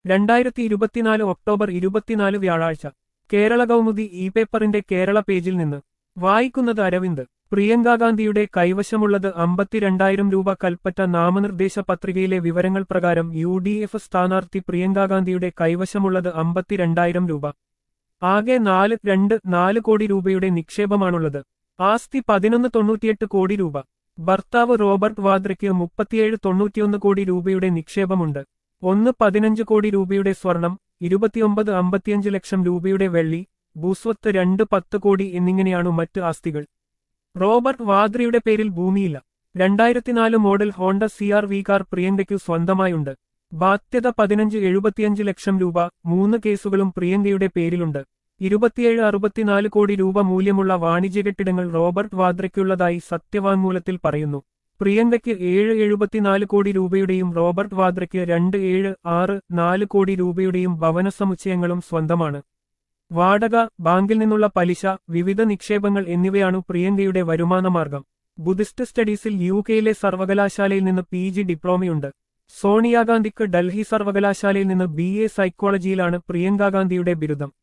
രണ്ടായിരത്തി ഇരുപത്തിനാല് ഒക്ടോബർ ഇരുപത്തിനാല് വ്യാഴാഴ്ച കേരള കൗമുദി ഇ പേപ്പറിന്റെ കേരള പേജിൽ നിന്ന് വായിക്കുന്നത് അരവിന്ദ് പ്രിയങ്കാ ഗാന്ധിയുടെ കൈവശമുള്ളത് അമ്പത്തിരണ്ടായിരം രൂപ കൽപ്പറ്റ നാമനിർദ്ദേശ പത്രികയിലെ വിവരങ്ങൾ പ്രകാരം യു ഡി എഫ് സ്ഥാനാർത്ഥി പ്രിയങ്കാ ഗാന്ധിയുടെ കൈവശമുള്ളത് അമ്പത്തിരണ്ടായിരം രൂപ ആകെ നാല് രണ്ട് നാല് കോടി രൂപയുടെ നിക്ഷേപമാണുള്ളത് ആസ്തി പതിനൊന്ന് തൊണ്ണൂറ്റിയെട്ട് കോടി രൂപ ഭർത്താവ് റോബർട്ട് വാദ്രയ്ക്ക് മുപ്പത്തിയേഴ് തൊണ്ണൂറ്റിയൊന്ന് കോടി രൂപയുടെ നിക്ഷേപമുണ്ട് ഒന്ന് പതിനഞ്ച് കോടി രൂപയുടെ സ്വർണം ഇരുപത്തിയൊമ്പത് അമ്പത്തിയഞ്ച് ലക്ഷം രൂപയുടെ വെള്ളി ഭൂസ്വത്ത് രണ്ട് പത്ത് കോടി എന്നിങ്ങനെയാണു മറ്റ് ആസ്തികൾ റോബർട്ട് വാദ്രയുടെ പേരിൽ ഭൂമിയില്ല രണ്ടായിരത്തിനാല് model Honda C R V car പ്രിയങ്കയ്ക്കു സ്വന്തമായുണ്ട് ബാധ്യത പതിനഞ്ച് എഴുപത്തിയഞ്ച് ലക്ഷം രൂപ മൂന്ന് കേസുകളും പ്രിയങ്കയുടെ പേരിലുണ്ട് ഇരുപത്തിയേഴ് അറുപത്തിനാല് കോടി രൂപ മൂല്യമുള്ള വാണിജ്യ കെട്ടിടങ്ങൾ റോബർട്ട് വാദ്രയ്ക്കുള്ളതായി സത്യവാങ്മൂലത്തിൽ പറയുന്നു പ്രിയങ്കയ്ക്ക് ഏഴ് എഴുപത്തിനാല് കോടി രൂപയുടെയും റോബർട്ട് വാദ്രയ്ക്ക് രണ്ട് ഏഴ് ആറ് നാല് കോടി രൂപയുടെയും ഭവന സമുച്ചയങ്ങളും സ്വന്തമാണ് വാടക ബാങ്കിൽ നിന്നുള്ള പലിശ വിവിധ നിക്ഷേപങ്ങൾ എന്നിവയാണു പ്രിയങ്കയുടെ വരുമാനമാർഗം ബുദ്ധിസ്റ്റ് സ്റ്റഡീസിൽ യു കെയിലെ സർവകലാശാലയിൽ നിന്ന് പി ജി ഡിപ്ലോമയുണ്ട് സോണിയാഗാന്ധിക്ക് ഡൽഹി സർവകലാശാലയിൽ നിന്ന് ബി എ സൈക്കോളജിയിലാണ് പ്രിയങ്കാ ഗാന്ധിയുടെ ബിരുദം